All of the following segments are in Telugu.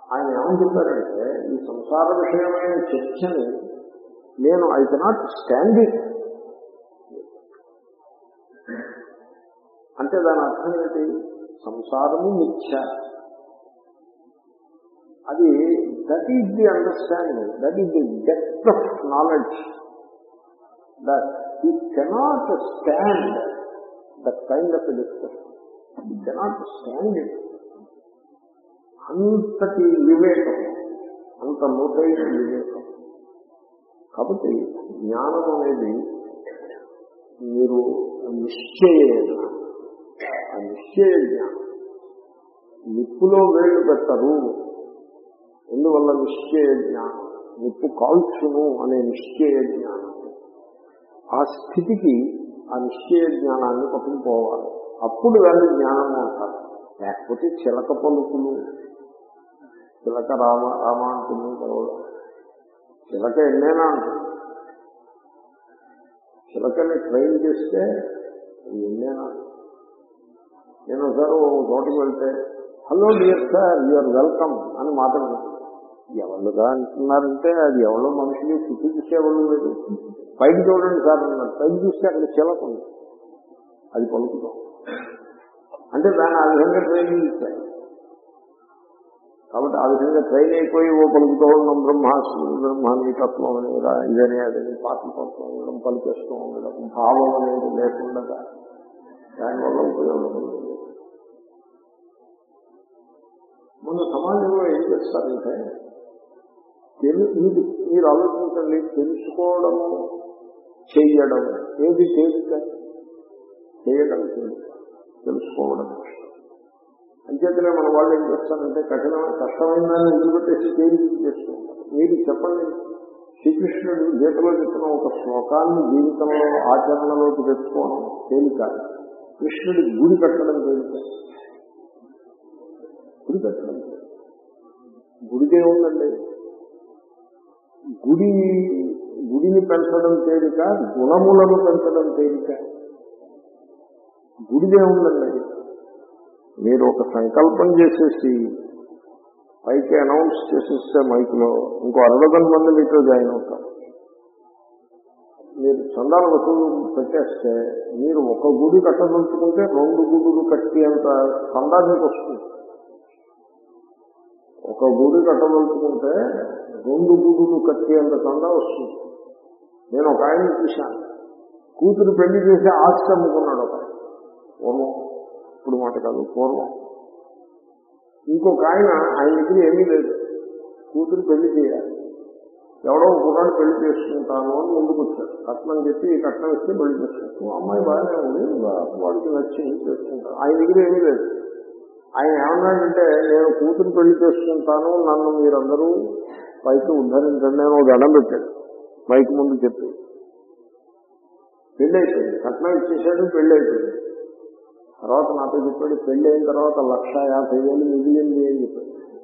ఆయన ఏమని చెప్పారంటే ఈ సంసార విషయమైన చర్చని నేను ఐ కెనాట్ స్టాండ్ ఇట్ అంటే దాని అర్థం ఏంటి సంసారము మిథ్య అది that is the understanding that is the depth of knowledge that I cannot stand that kind of discussion I cannot stand it అంతటి వివేకం అంత లోతైన వివేకం కాబట్టి జ్ఞానం అనేది మీరు నిశ్చయ ఆ నిశ్చయ జ్ఞానం నిప్పులో వేళ్ళు పెట్టరు ఎందువల్ల నిశ్చయ జ్ఞానం నిప్పు కాల్చును అనే నిశ్చయ జ్ఞానం ఆ స్థితికి ఆ నిశ్చయ జ్ఞానాన్ని పట్టుకుపోవాలి అప్పుడు దాన్ని జ్ఞానము అంటారు లేకపోతే చిలక పలుకులు చిలక రామ రామ అంటుంది కలవడం చిలక ఎన్నైనా అంటుంది చిలకని ట్రైన్ చేస్తే అది ఎన్నైనా నేను ఒకసారి ఓ చోటుకు వెళ్తే hello dear sir you are welcome అని మాట్లాడుతున్నాను ఎవరుగా అంటున్నారంటే అది ఎవరో మనుషులు చుట్టూ చూసేవాళ్ళు లేదు పైకి చూడండి సార్ అన్నారు పైకి చూస్తే అక్కడ చిలక ఉంది అది పలుకుతాం అంటే దాన్ని ఆ విధంగా ట్రైనింగ్ ఇచ్చారు కాబట్టి ఆ విధంగా ట్రైన్ అయిపోయి ఓ పలుకుతూ ఉండడం బ్రహ్మాస్మి బ్రహ్మాన్ని తత్వం అని ఇలా ఇదని అదని పాటలు పడుతూ ఉండడం పలికేస్తూ ఉండడం భావం అనేది లేకుండా దానివల్ల ఉపయోగం లేదు మన సమాజంలో ఏం చేస్తారంటే తెలు ఇది మీరు ఆలోచించండి తెలుసుకోవడము చెయ్యడం ఏది తేలిక చేయడం తేలిక తెలుసుకోవడం కష్టం అంచేతనే మన వాళ్ళు ఏం చేస్తారంటే కఠినమైన కష్టమైన దాన్ని వదిలిపెట్టేసి తేలిక చేస్తూ ఉంటారు మీరు చెప్పండి శ్రీకృష్ణుడు గీతలో చెప్పిన ఒక శ్లోకాన్ని జీవితంలో ఆచరణలోకి తెచ్చుకోవడం తేలిక కృష్ణుడి గుడి కట్టడం తేలిక గుడి కట్టడం గుడికే ఉందండి గుడి గుడిని పెంచడం తేలిక గుణములను పెంచడం తేలిక గుడిదే ఉందండి మీరు ఒక సంకల్పం చేసేసి పైకి అనౌన్స్ చేసేస్తే మైక్లో ఇంకో అరవై మంది మీతో జాయిన్ అవుతారు మీరు చందాల వసూలు పెట్టేస్తే మీరు ఒక గుడి కట్టదలుచుకుంటే రెండు గుడులు కట్టి అంత చందా మీకు వస్తుంది ఒక గుడి కట్టదలుచుకుంటే రెండు గుడులు కట్టి అంత చందా వస్తుంది నేను ఒక ఆయన చూశాను కూతురు పెళ్లి చేసి ఆస్తి అమ్ముకున్నాడు ఒక ఆయన. పూర్వం ఇప్పుడు మాట కాదు పూర్వం ఇంకొక ఆయన ఆయన దగ్గర ఏమీ లేదు కూతురు పెళ్లి చేయాలి ఎవడో ఒకనాడు పెళ్లి చేసుకుంటాను అని ముందుకు వచ్చాడు కట్నం చెప్పి ఈ కట్నం ఇస్తే పెళ్లి చేసుకుంటాం అమ్మాయి బాగానే ఉంది వా- వాడికి నచ్చింది చేసుకుంటాను ఆయన దగ్గర ఏమీ లేదు ఆయన ఏమన్నాడంటే నేను కూతురు పెళ్లి చేసుకుంటాను నన్ను మీరందరూ పైకి ఉద్ధరించండి నేను ఒక దండం పెట్టాడు మైక్ ముందు చెప్పి పెళ్లి అయిపోయింది కట్నం ఇచ్చేసాడు పెళ్లి అయిపోయింది తర్వాత నాతో చెప్పాడు పెళ్లి అయిన తర్వాత లక్ష యాభై వేలు మిగిలింది అని చెప్పాడు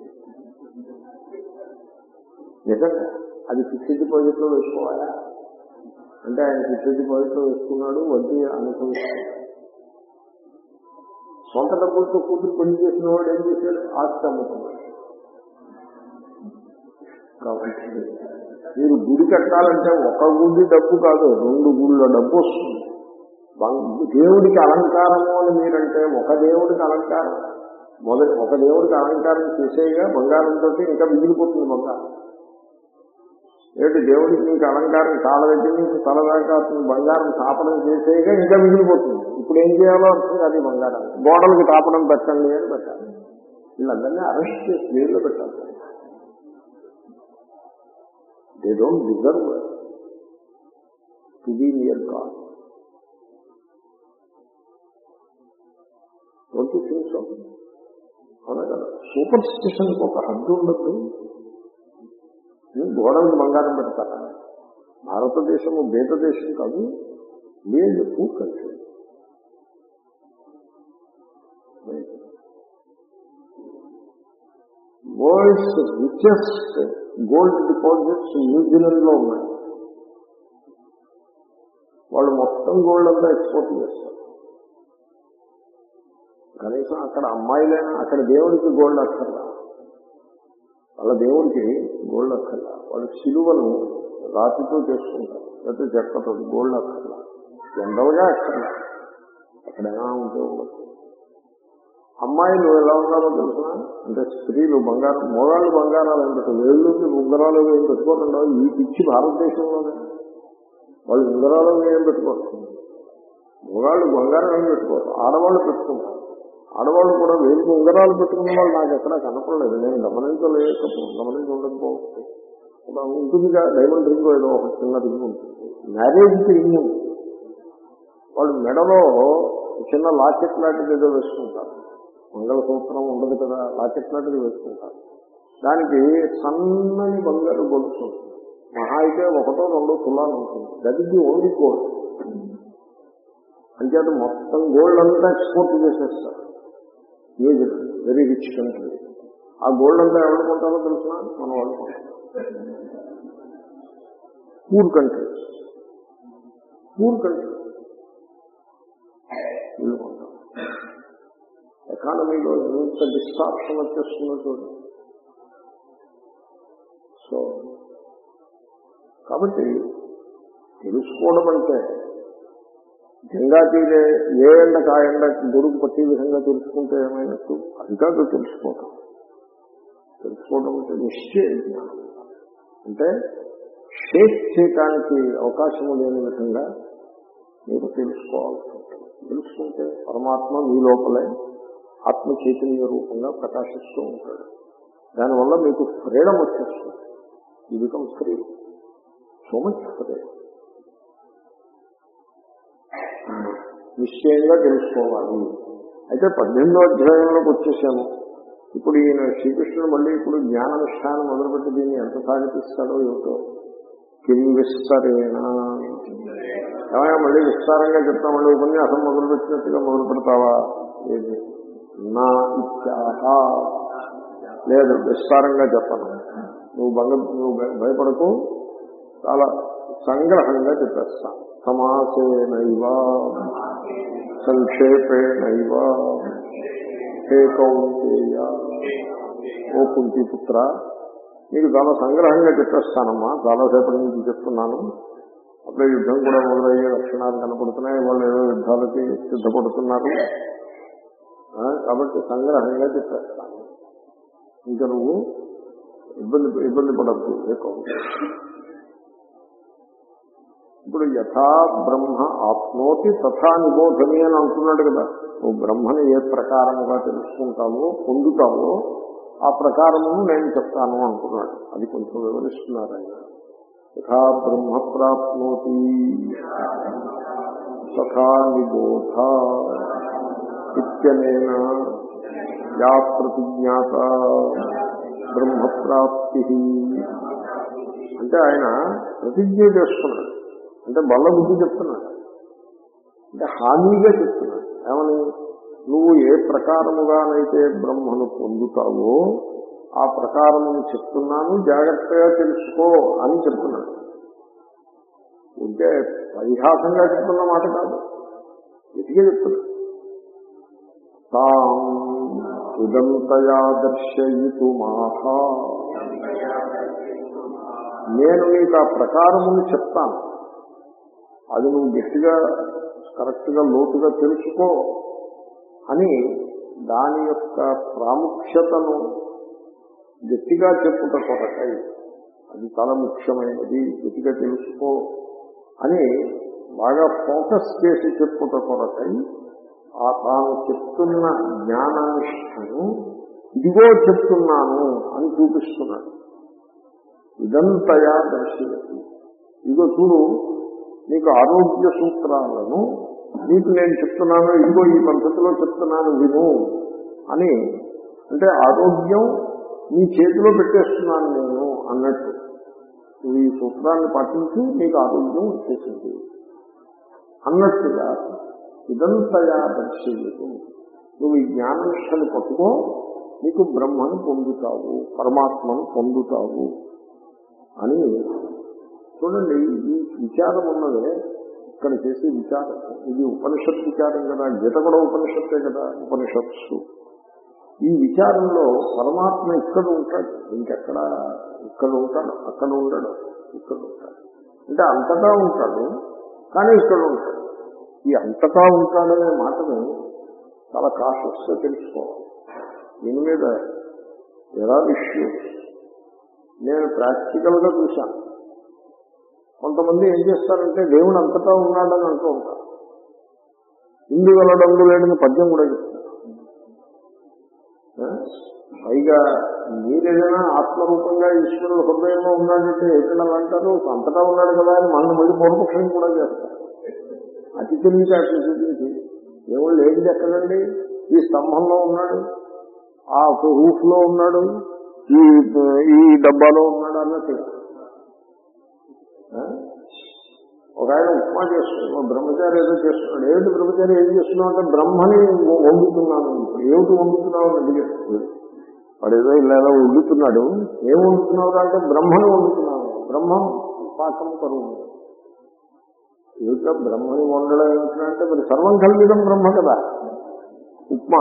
నిజంగా అది ఫిక్స్డ్ డిపాజిట్ లో వేసుకోవాలా అంటే ఆయన ఫిక్స్డ్ డిపాజిట్ లో వేసుకున్నాడు వడ్డీ అనుభవిస్తున్నాడు సొంత డబ్బులతో కూతురు పెళ్లి చేసిన వాడు ఏం చేశాడు ఆస్తి అమ్ముకున్నాడు కాబట్టి మీరు గుడి కట్టాలంటే ఒక గుడి డబ్బు కాదు రెండు గుళ్ళ డబ్బు వస్తుంది బంగ్- దేవుడికి అలంకారము అని మీరంటే ఒక దేవుడికి అలంకారం మొదటి ఒక దేవుడికి అలంకారం చేసేగా బంగారంతో ఇంకా మిగిలిపోతుంది బంగారం ఏమిటి దేవుడికి మీకు అలంకారం కాళ్ళ దగ్గర నుంచి తల దాకా అతను బంగారం తాపడం చేసేగా ఇంకా మిగిలిపోతుంది ఇప్పుడు ఏం చేయాలో అర్థం కాదు ఈ బంగారం గోడలకు తాపడం పెట్టండి అని పెట్టాలి వీళ్ళందరినీ అరెస్ట్ చేసి జైల్లో పెట్టాలి they don't deserve to be near God don't you think so అవునా కదా సూపర్ స్టిషన్కి ఒక హద్దు ఉండద్దు గోడలకు బంగారం పెడతారా భారతదేశము దేశం కాదు లేదు poor country world's richest gold deposits New Zealand లో ఉన్నాయి వాళ్ళు మొత్తం గోల్డ్ అంతా ఎక్స్పోర్ట్ చేస్తారు కనీసం అక్కడ అమ్మాయిలైనా అక్కడ దేవుడికి గోల్డ్ అక్కర్లా వాళ్ళ దేవుడికి గోల్డ్ అక్కర్లా వాళ్ళు సిలువను రాతితో చేసుకుంటారు లేకపోతే చెక్కతో గోల్డ్ అక్కర్లా జనరల్గా అక్కర్లా ఎక్కడైనా ఉంటే ఉండదు అమ్మాయిలు ఎలా ఉన్నారో తెలుసిన అంటే స్త్రీలు బంగారం మోగాళ్ళు బంగారాలు ఏం పెట్టు వేళ్ళు ఉంగరాలు ఏం పెట్టుకోకుండా ఈ పిచ్చి భారతదేశంలోనే వాళ్ళు ఉంగరాలు ఏం పెట్టుకోరు మోగాళ్ళు బంగారం ఏం పెట్టుకోరు ఆడవాళ్ళు పెట్టుకుంటారు ఆడవాళ్ళు కూడా వేలు ఉంగరాలు పెట్టుకున్న వాళ్ళు నాకు ఎక్కడా కనపడలేదు నేను గమనించలేదు గమనించి ఉండకపోవచ్చు ఒక ఉంటుందిగా డైమండ్ రింగ్ ఏదో ఒక చిన్న రింగ్ ఉంటుంది మ్యారేజ్కి రింగ్ ఉంటుంది వాళ్ళు మెడలో చిన్న లాకెట్ లాంటిది ఏదో వేసుకుంటారు మంగళసూత్రం ఉండదు కదా లాకెట్ లాంటిది వేసుకుంటారు దానికి సన్నని బంగారు గొలుసు ఉంటుంది. మహా అయితే ఒకటో రెండో తులాలు ఉంటుంది దట్ ఓన్లీ గోల్డ్ అంచేత మొత్తం గోల్డ్ అంతా ఎక్స్పోర్ట్ చేసేస్తారు ఏజ్ వెరీ రిచ్ కంట్రీ ఆ గోల్డ్ అంతా ఎవరు కొంటారో తెలిసిన మన వాళ్ళు కొంటారు పూర్ కంట్రీ పూర్ కంట్రీ వీళ్ళు కొంటారు ఎకానమీలో ఎంత డిస్టార్షన్ వచ్చేస్తుందో చూడండి సో కాబట్టి తెలుసుకోవడం అంటే గంగా తీరే ఏ ఎండకు ఆ ఎండ గొడుగు పట్టే విధంగా తెలుసుకుంటే ఏమైనట్టు అది కాదు తెలుసుకోవడం తెలుసుకోవడం అంటే నిశ్చయ జ్ఞానం అంటే షేక్ చేయటానికి అవకాశం లేని విధంగా మీరు తెలుసుకోవాల్సి ఉంటుంది తెలుసుకుంటే పరమాత్మ మీ లోపలే ఆత్మ చైతన్య రూపంగా ప్రకాశిస్తూ ఉంటాడు దానివల్ల మీకు ఫ్రీడమ్ వచ్చేస్తుంది ఈ become free so much free నిశ్చయంగా తెలుసుకోవాలి అయితే పద్దెనిమిదో అధ్యాయంలోకి వచ్చేసాము ఇప్పుడు ఈయన శ్రీకృష్ణుడు మళ్ళీ ఇప్పుడు జ్ఞాన నిష్ఠానం మొదలుపెట్టి దీన్ని ఎంత సాగిపిస్తాడో ఏమిటో కిం విస్తరేణ ఏమైనా మళ్ళీ విస్తారంగా చెప్తా మళ్ళీ ఉపన్యాసం మొదలు పెట్టినట్టుగా మొదలు పెడతావా ఏది నా ఇత్యాహ లేదు విస్తారంగా చెప్పను నువ్వు బంగ నువ్వు భయ- భయపడకు చాలా సంగ్రహంగా చెప్పేస్తా సమాసేనైవ సంక్షేపేణైవ హే కౌంతేయ ఓ కుంతి పుత్ర నీకు చాలా సంగ్రహంగా చెప్పేస్తానమ్మా చాలాసేపటి నుంచి చెప్తున్నాను అప్పుడే యుద్ధం కూడా మొదలయ్యే లక్షణాలు కనపడుతున్నాయి వాళ్ళు ఏదో యుద్ధాలకి సిద్ధపడుతున్నారు ఆ, కాబట్టి సంగ్రహంగా చెప్పేస్తాను ఇంకా నువ్వు ఇబ్బంది ఇబ్బంది పడద్దు ఏ కౌంతేయ ఇప్పుడు యథా బ్రహ్మ ఆప్నోతి తథా నిబోధని అని అంటున్నాడు కదా నువ్వు బ్రహ్మని ఏ ప్రకారముగా తెలుసుకుంటావో పొందుతావో ఆ ప్రకారమును నేను చెప్తాను అంటున్నాడు అది కొంచెం వివరిస్తున్నారు ఆయన యథా బ్రహ్మ ప్రాప్నోతి తథా నిబోధ ఇత్యనేన యా ప్రతిజ్ఞాత బ్రహ్మప్రాప్తి అంటే ఆయన ప్రతిజ్ఞ చేసుకున్నాడు అంటే బల్ల బుద్ధి చెప్తున్నాడు అంటే హామీగా చెప్తున్నాడు ఏమని నువ్వు ఏ ప్రకారముగానైతే బ్రహ్మను పొందుతావో ఆ ప్రకారమును చెప్తున్నాను జాగ్రత్తగా తెలుసుకో అని చెప్తున్నాడు ఉంటే పరిహాసంగా చెప్తున్న మాట కాదు ఎదిగే చెప్తున్నాడు తాం ఇదంతయా దర్శయితు మాహా నేను నీకు ఆ ప్రకారమును చెప్తాను అది నువ్వు గట్టిగా కరెక్ట్ గా లోతుగా తెలుసుకో అని దాని యొక్క ప్రాముఖ్యతను గట్టిగా చెప్పుట కొరకై అది చాలా ముఖ్యమైనది గట్టిగా తెలుసుకో అని బాగా ఫోకస్ చేసి చెప్పుట కొరకై ఆ తాను చెప్తున్న జ్ఞానానిష్టను ఇదిగో చెప్తున్నాను అని చూపిస్తున్నాడు ఇదంతయా దర్శయతి ఇదిగో చూడు నీకు ఆరోగ్య సూత్రాలను నీకు నేను చెప్తున్నాను ఇదిగో ఈ పద్ధతిలో చెప్తున్నాను విను అని అంటే ఆరోగ్యం నీ చేతిలో పెట్టేస్తున్నాను నేను అన్నట్టు నువ్వు ఈ సూత్రాన్ని పాటించి నీకు ఆరోగ్యం వచ్చేసింది అన్నట్టుగా ఇదంతయా దర్శయదు నువ్వు ఈ జ్ఞాననిష్టని పట్టుకో నీకు బ్రహ్మను పొందుతావు పరమాత్మను పొందుతావు అని చూడండి ఈ విచారం ఉన్నదే ఇక్కడ చేసే విచారం ఇది ఉపనిషత్ విచారం కదా గీత కూడా ఉపనిషత్తే కదా ఉపనిషత్సు ఈ విచారంలో పరమాత్మ ఇక్కడ ఉంటాడు ఇంకెక్కడ ఇక్కడ ఉంటాడు అక్కడ ఉండడు ఇక్కడ ఉంటాడు అంటే అంతటా ఉంటాడు కానీ ఇక్కడ ఉంటాడు ఈ అంతటా ఉంటాడనే మాటని చాలా కాషస్గా తెలుసుకోవాలి దీని మీద ఎలా ఇష్యూ నేను ప్రాక్టికల్ గా చూశాను కొంతమంది ఏం చేస్తారంటే దేవుడు అంతటా ఉన్నాడని అంటూ ఉంటారు ఇందు వెళ్ళడంలో లేడని పద్యం కూడా చెప్తారు ఆ? పైగా మీరేదైనా ఆత్మరూపంగా ఈశ్వరుడు హృదయంలో ఉన్నాడంటే ఎక్కడ అంటారు అంతటా ఉన్నాడు కదా అని మన మళ్ళీ పూర్వపక్షం కూడా చేస్తారు అతి తెలివితే అతి చూపించి దేవుడు లేనిది ఎక్కడండి ఈ స్తంభంలో ఉన్నాడు ఆ రూఫ్ లో ఉన్నాడు ఈ ఈ డబ్బాలో ఉన్నాడు అన్నట్టుగా ఆ? ఒక ఆయన ఉప్మా చేస్తున్నాడు బ్రహ్మచారి ఏదో చేస్తున్నాడు ఏమిటి బ్రహ్మచారి ఏం చేస్తున్నావు అంటే బ్రహ్మని వండుతున్నాను ఇప్పుడు ఏమిటి వండుతున్నావు అని అడిగాడు వాడు ఏదో ఇలా ఏదో వండుతున్నాడు ఏం వండుతున్నావు అంటే బ్రహ్మని వండుతున్నాను బ్రహ్మం పాకం కరువు ఏమిటో బ్రహ్మని వండడం ఏమిటంటే మరి సర్వం కలిగడం బ్రహ్మ కదా ఉప్మా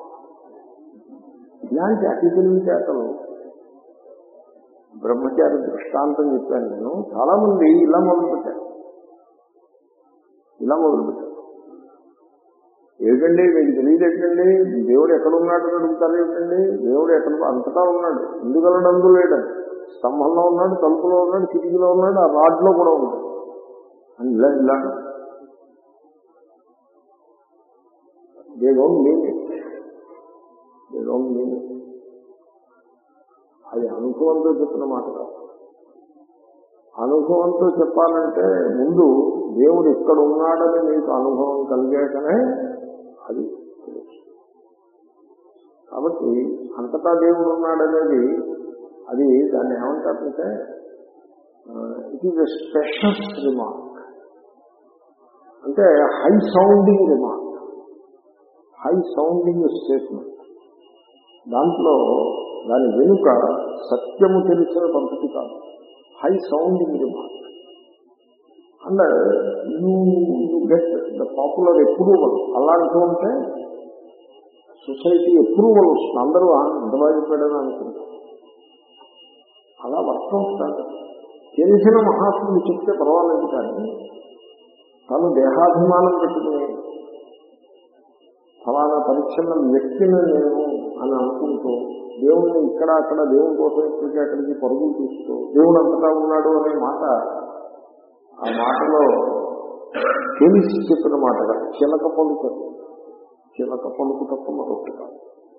ఇలాంటి అతి తెలివితేటలు బ్రహ్మచారి దృష్టాంతం చెప్పాను నేను చాలా మంది ఇలా మొదలుపెట్టారు ఇలా మొదలుపెట్టారు ఏమిటండి మీకు తెలియదు ఏంటండి దేవుడు ఎక్కడ ఉన్నాడు అని అడుగుతారు ఏమిటండి దేవుడు ఎక్కడ అంతటా ఉన్నాడు ఎందుకలడందు లేడు స్తంభంలో ఉన్నాడు తలుపులో ఉన్నాడు కిటికీలో ఉన్నాడు ఆ రాడ్లో కూడా ఉన్నాడు అని ఇలా ఇలా they don't mean it they don't mean it అది అనుభవంతో చెప్పిన మాట కాదు అనుభవంతో చెప్పాలంటే ముందు దేవుడు ఇక్కడ ఉన్నాడని మీకు అనుభవం కలిగాకనే అది తెలుసు కాబట్టి అంతటా దేవుడు ఉన్నాడనేది అది దాన్ని ఏమంటారంటే it is a special remark అంటే high sounding remark high sounding statement దాంట్లో దాని వెనుక సత్యము తెలిసిన పద్ధతి కాదు high sounding remark and you you get the popular approval అలాంటి ఉంటే సొసైటీ అప్రూవల్ వస్తుంది అందరూ ఎంత బాగా చెప్పాడని అనుకుంటారు అలా వర్కౌట్ కాదు తెలిసిన మహాత్ములు చెప్తే పర్వాలేదు కానీ తను దేహాభిమానం పెట్టుకుని ఫలానా పరిచ్ఛిన్న వ్యక్తిని నేను అని అనుకుంటూ దేవుణ్ణి ఇక్కడ అక్కడ దేవుని కోసం ఇక్కడికి అక్కడికి పరుగులు తీస్తూ దేవుడు అంతటా ఉన్నాడు అనే మాట ఆ మాటలో తెలిసి చెప్పిన మాటగా చిలక పలుకు చిలక పలుకు తప్ప మరొకటి కాదు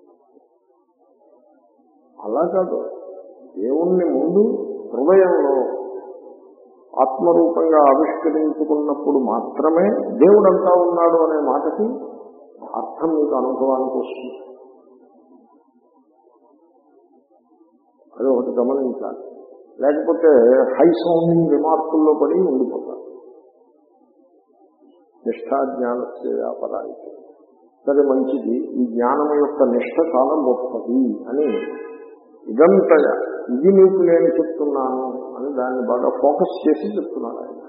అలా కాదు దేవుణ్ణి ముందు హృదయంలో ఆత్మరూపంగా ఆవిష్కరించుకున్నప్పుడు మాత్రమే దేవుడంతా ఉన్నాడు అనే మాటకి అర్థం మీకు అనుభవానికి వస్తుంది అది ఒకటి గమనించాలి లేకపోతే హై సౌండింగ్ రిమార్కుల్లో పడి ఉండిపోతారు నిష్ఠా జ్ఞానస్య వ్యాపారానికి సరే మంచిది ఈ జ్ఞానం యొక్క నిష్ఠ చాలా గొప్పది అని ఇదంతయ ఇది నీకు నేను చెప్తున్నాను అని దాన్ని బాగా ఫోకస్ చేసి చెప్తున్నాడు ఆయన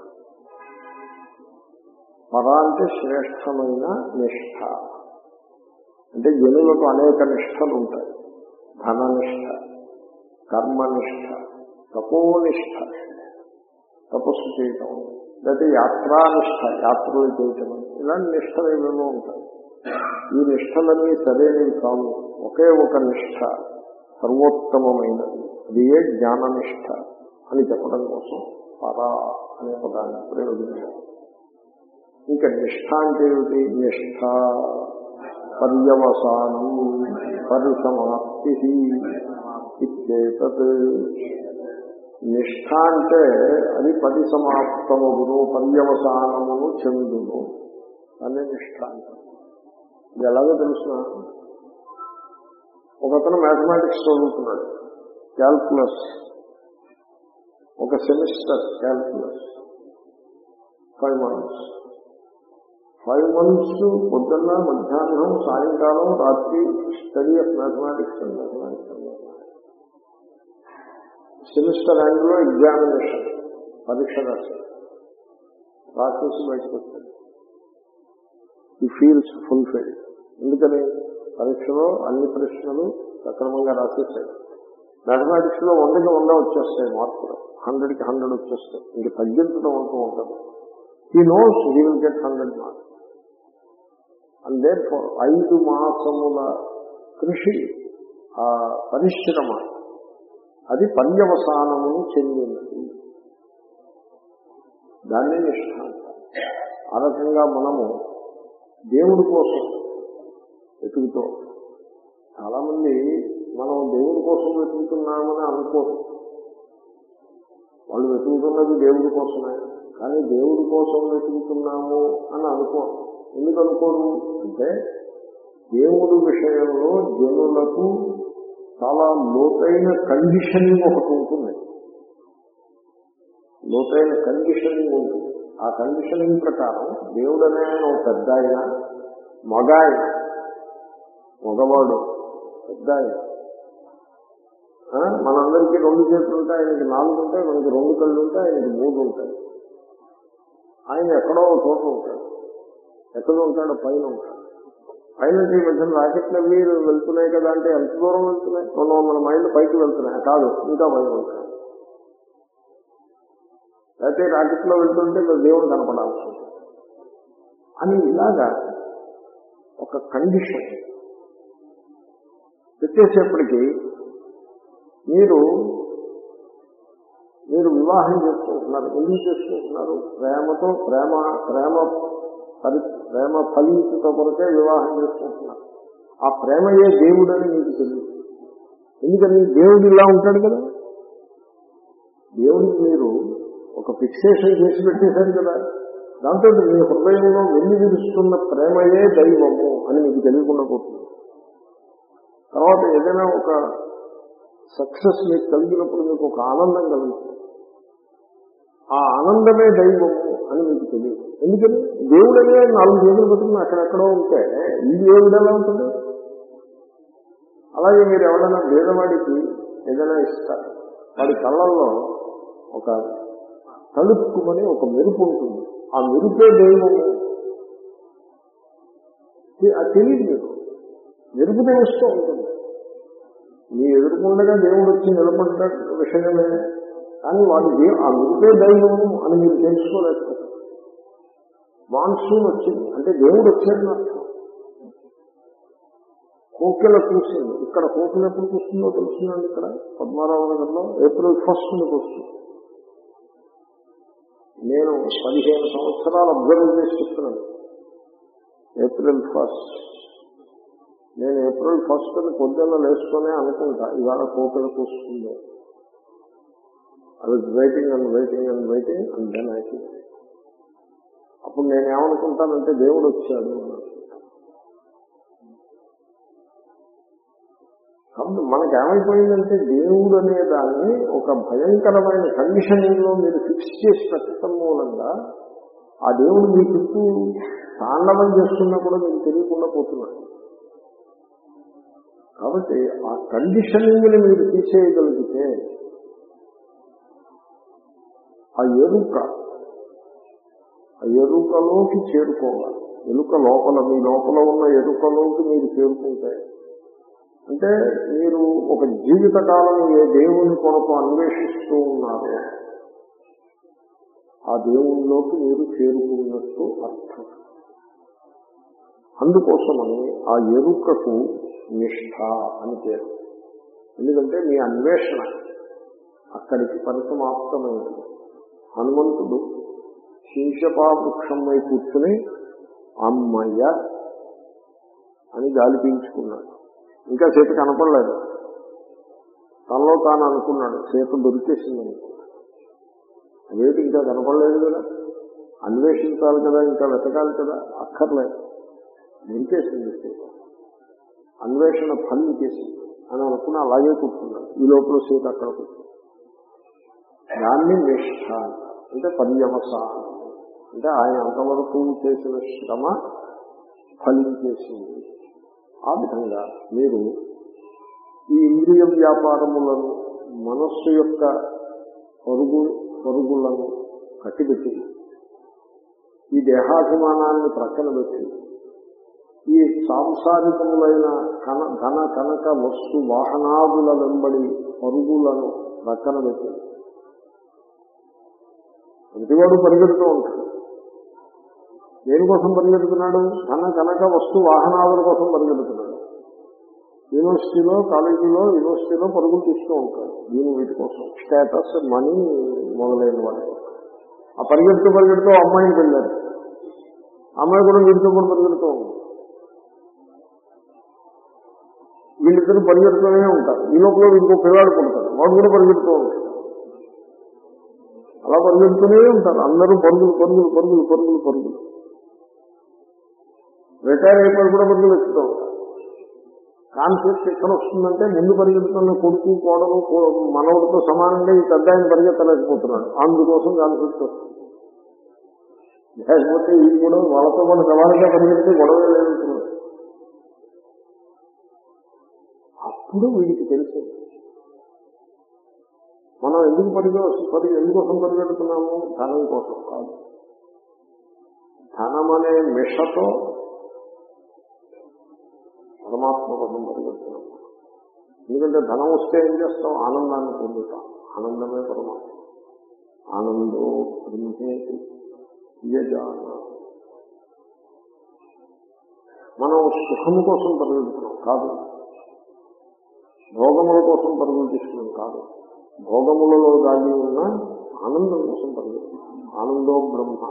పర అంటే శ్రేష్టమైన నిష్ఠ అంటే జనులకు అనేక నిష్టలు ఉంటాయి ధననిష్ట కర్మనిష్ట తపోనిష్ట తపస్సు చేయటం లేకపోతే యాత్రానిష్ట యాత్రలు చేయటం ఇలాంటి నిష్టలు ఏమేమో ఉంటాయి ఈ నిష్టలన్నీ సరైనవి కావు ఒకే ఒక నిష్ట సర్వోత్తమమైనది అది ఏ జ్ఞాననిష్ట అని చెప్పడం కోసం పరా అనే పదాన్ని ప్రయోగించారు ఇంకా నిష్ఠ అంటే ఏమిటి నిష్ఠ పర్యవసానం పరిసమాప్తి ఇచ్చేతత్ నిష్ఠ అంటే అది పరిసమాప్తమును పర్యవసానమును చెందును అనే నిష్ఠ అంటారు ఇది ఎలాగో తెలుసిన ఒకతను మ్యాథమెటిక్స్ చదువుతున్నాడు క్యాల్కులస్ ఒక semester calculus five months five months పొద్దున్న మధ్యాహ్నం సాయంకాలం రాత్రి study of mathematics and mathematics semester ఎండ్లో ఎగ్జామినేషన్ పరీక్ష రాశాడు రాసేసి బయటకు వచ్చాడు ఈ ఫీల్స్ ఫుల్ఫిల్డ్ ఎందుకని పరీక్షలో అన్ని ప్రశ్నలు సక్రమంగా రాసేసాడు మ్యాథమెటిక్స్ లో వందకి వంద వచ్చేస్తాయి మార్కులు హండ్రెడ్ కి హండ్రెడ్ వచ్చేస్తాయి ఇంక తగ్గించడం అంటూ ఉంటుంది he knows he will get hundred marks and therefore ఐదు మాసముల కృషి ఆ పరిశ్రమ అది పర్యవసానమును చెందినది దాన్ని నిష్ఠ అంటారు. ఆ రకంగా మనము దేవుడి కోసం వెతుకుతూ చాలా మంది మనం దేవుడి కోసం వెతుకుతున్నామని అనుకోరు వాళ్ళు వెతుకుతున్నది దేవుడి కోసమే కానీ దేవుడి కోసం వెతుకుతున్నాము అని అనుకోరు ఎందుకు అనుకోరు అంటే దేవుడి విషయంలో జనులకు చాలా లోతైన కండిషనింగ్ ఒకటి ఉంటుంది లోతైన కండిషనింగ్ ఉంటుంది ఆ కండిషనింగ్ ప్రకారం దేవుడు అనే ఆయన ఒక పెద్ద ఆయన మగ ఆయన మగవాడు పెద్ద ఆయన ఆ, మనందరికీ రెండు చేతులు ఉంటాయి ఆయనకి నాలుగు ఉంటాయి మనకి రెండు కళ్ళు ఉంటాయి ఆయనకి మూడు ఉంటాయి ఆయన ఎక్కడో ఒక చోట ఉంటాడు ఎక్కడ ఉంటాడు పైన ఉంటాడు పైన ఈ మధ్యన రాకెట్లు అవి వెళ్తున్నాయి కదా అంటే ఎంత దూరం వెళ్తున్నాయి రెండు వందల మైళ్ళు పైకి వెళ్తున్నాయి కాదు ఇంకా పైన ఉంటాయి అయితే రాకెట్లో వెళ్తుంటే ఇంకా దేవుడు కనపడాల్సి ఉంటుంది అని ఇలాగా ఒక కండిషన్ పెట్టేసేపటికి మీరు మీరు వివాహం చేసుకుంటున్నారు ఎందుకు చేసుకుంటున్నారు ప్రేమతో ప్రేమ ప్రేమ పరి ప్రేమ ఫలించుట కొరకే వివాహం చేసుకుంటున్నారు ఆ ప్రేమయే దేవుడని మీకు తెలియదు ఎందుకని దేవుడు ఇలా ఉంటాడు కదా దేవుడికి మీరు ఒక ఫిక్సేషన్ చేసి పెట్టేశారు కదా దాంతో మీ హృదయంలో వెళ్లి విరుస్తున్న ప్రేమయే దైవము అని మీకు తెలియకుండా పోతుంది తర్వాత ఏదైనా ఒక సక్సెస్ మీకు కలిగినప్పుడు మీకు ఒక ఆనందం కలుగుతుంది ఆ ఆనందమే దైవము అని మీకు తెలియదు ఎందుకని దేవుడనే నాలుగు రోజులు బతుకుని అక్కడెక్కడో ఉంటే ఈ దేవుడు ఎలా ఉంటుంది అలాగే మీరు ఎవరైనా పేదవాడికి ఏదైనా ఇస్తారు వాడి కళ్ళల్లో ఒక తలుపుకుమని ఒక మెరుపు ఉంటుంది ఆ మెరుపే దైవము తె- అది తెలియదు మీకు మెరుపు తెలుస్తూ ఉంటుంది మీ ఎదుర్కొండగా దేవుడు వచ్చి నిలబడ్డ విషయమే కానీ వాడి దే- ఆ మెరుపే దైవము అని మీరు తెలుసుకోలేకపోతారు మాన్సూన్ వచ్చింది అంటే దేవుడు వచ్చాడని అర్థం కోకిల కూసింది ఇక్కడ కోకిల ఎప్పుడు కూస్తుందో తెలుస్తుందండి ఇక్కడ పద్మారావు నగర్లో ఏప్రిల్ ఫస్ట్ మీకు వస్తుంది నేను పదిహేను సంవత్సరాలు అబ్జర్వ్ చేసి చెప్తున్నాను ఏప్రిల్ ఫస్ట్ నేను ఏప్రిల్ ఫస్ట్ అని పొద్దున్న లేసుకునే అనుకుంటా ఇవాళ కోకిల కూస్తుంది I was waiting and waiting and waiting and then I అప్పుడు నేను ఏమనుకుంటానంటే దేవుడు వచ్చాడు అని అనుకుంటాను. కాబట్టి మనకి ఏమైపోయిందంటే దేవుడు అనే దాన్ని ఒక భయంకరమైన కండిషనింగ్ లో మీరు ఫిక్స్ చేసి పెట్టడం మూలంగా ఆ దేవుడు మీ చుట్టూ తాండవం చేస్తున్నా కూడా మీకు తెలియకుండా పోతున్నాడు కాబట్టి ఆ కండిషనింగ్ ని మీరు తీసేయగలిగితే ఆ ఎరుక ఆ ఎరుకలోకి చేరుకోవాలి ఎరుక లోపల మీ లోపల ఉన్న ఎరుకలోకి మీరు చేరుకుంటే అంటే మీరు ఒక జీవితకాలం ఏ దేవుని కొరకు అన్వేషిస్తూ ఉన్నారు ఆ దేవునిలోకి మీరు చేరుకున్నట్టు అర్థం అందుకోసమని ఆ ఎరుకకు నిష్ఠ అని పేరు ఎందుకంటే మీ అన్వేషణ అక్కడికి పరిసమాప్తమైంది హనుమంతుడు శీర్షపా వృక్షంపై కూర్చుని అమ్మయ్య అని గాలి పీల్చుకున్నాడు ఇంకా సీత కనపడలేదు తనలో తాను అనుకున్నాడు సీత దొరికేసిందని అదేంటి ఇంకా కనపడలేదు కదా అన్వేషించాలి కదా ఇంకా వెతకాలి కదా అక్కర్లేదు దొరికేసింది సీత అన్వేషణ ఫలించేసింది అని అనుకుని అలాగే కూర్చున్నాడు ఈ లోపల సీత అక్కడ కూర్చుంది దాన్ని నిష్ఠ అంటారు. అంటే పర్యవసానం అంటే ఆయన అంతవరకు చేసిన శ్రమ ఫలించేసింది ఆ విధంగా మీరు ఈ ఇంద్రియ వ్యాపారములను మనస్సు యొక్క పరుగు పరుగులను కట్టిపెట్టి ఈ దేహాభిమానాన్ని ప్రక్కన పెట్టి ఈ సాంసారికములైన కన ధన కనక వస్తు వాహనాదుల వెంబడి పరుగులను ప్రక్కన పెట్టి ప్రతివాడు పరిగెడుతూ ఉంటాడు దేనికోసం పరిగెడుతున్నాడు ధన కనక వస్తు వాహనాదుల కోసం పరిగెడుతున్నాడు యూనివర్సిటీలో కాలేజీలో యూనివర్సిటీలో పరుగులు తీస్తూ ఉంటాడు దీని వీటి కోసం స్టేటస్ మనీ మొదలైన వాటి కోసం ఆ పరిగెడుతూ పరిగెడుతూ అమ్మాయిని వెళ్ళారు అమ్మాయి కూడా వీటితో కూడా పరిగెడుతూ ఉంది వీళ్ళిద్దరు పరిగెడుతూనే ఉంటారు ఈ లోపల ఇంకో పిల్లాడు పుడతాడు వాడు కూడా పరిగెడుతూ ఉంటాడు అలా పరిగెడుతూనే ఉంటారు అందరూ పరుగులు పరుగులు పరుగులు పరుగులు పరుగులు రిటైర్ అయిపోయి కూడా పరుగులు ఎక్కుతూ ఉంటారు కాన్సెప్ట్ ఎక్కడ వస్తుందంటే ముందు పరిగెడుతున్న కొడుకు కోడలు కో- మనవుడితో సమానంగా ఈ పెద్ద ఆయన పరిగెత్తలేకపోతున్నాడు అందుకోసం కాన్సెప్ట్ వస్తుంది లేకపోతే ఇది కూడా వాళ్ళతో పాటు సమానంగా పరిగెడితే గొడవ లేదంటున్నాడు అప్పుడు వీడికి తెలుసు మనం ఎందుకు పరిగె పరి ఎందుకోసం పరిగెడుతున్నాము ధనం కోసం కాదు ధనం అనే మిషతో పరమాత్మ కోసం పరిగెడుతున్నాం ఎందుకంటే ధనం వస్తే ఏం చేస్తాం ఆనందాన్ని పొందుతాం ఆనందమే పరమాత్మ ఆనందో బ్రహ్మేతి యజాన మనం సుఖము కోసం పరిగెడుతున్నాం కాదు భోగముల కోసం పరుగులు తీస్తున్నాం కాదు భోగములలో దాగి ఉన్న ఆనందం కోసం పరిగెడుతున్నాం ఆనందో బ్రహ్మ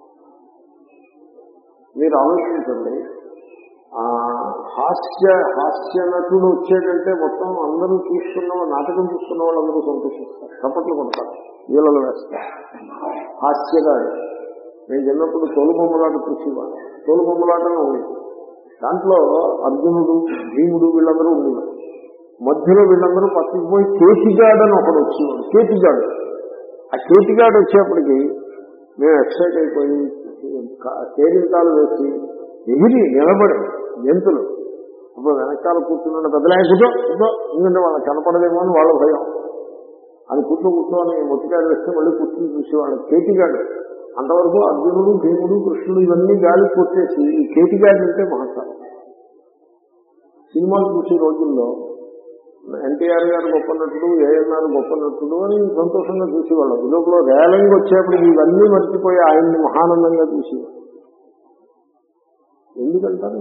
మీరు ఆలోచించండి ఆ హాస్య హాస్య నటుడు వచ్చేటంటే మొత్తం అందరూ చూస్తున్న నాటకం చూస్తున్న వాళ్ళందరూ సంతోషిస్తారు చప్పట్లు కొడతారు వీళ్ళలో వేస్తారు హాస్యగా నేను చిన్నప్పుడు తోలు బొమ్మలాట చూసేవాడు తోలు బొమ్మలాటనే ఉంది దాంట్లో అర్జునుడు భీముడు వీళ్ళందరూ ఉండేవారు మధ్యలో వీళ్ళందరూ పక్కకి పోయి కేతిగాడు అని ఒకడు వచ్చేవాడు కేతిగాడు ఆ కేతిగాడు వచ్చేప్పటికి మేము ఎక్సైట్ అయిపోయి కేరింతాలు వేసి ఎగిరి నిలబడి జంతులు అప్పుడు వెనకాల కూర్చున్న పెద్దలాయ కూర్చో కూర్చో ఎందుకంటే వాళ్ళకి కనపడదేమో అని వాళ్ళ భయం అది కూర్చో కూర్చోని మొట్టికాయలు వేస్తే మళ్ళీ కూర్చుని చూసేవాడు కేతిగాడు అంతవరకు అర్జునుడు భీముడు కృష్ణుడు ఇవన్నీ గాలి కొట్టేసి ఈ కేతిగాడు అంటే మహత్సారం సినిమాలు చూసే రోజుల్లో ఎన్టీఆర్ గారు గొప్ప నటుడు ఏఎన్ఆర్ గొప్ప నటుడు అని సంతోషంగా చూసేవాళ్ళం ఈ లోపల రేలంగి వచ్చేప్పటికి ఇవన్నీ మర్చిపోయి ఆయన్ని మహానందంగా చూసేవాడు ఎందుకంటారు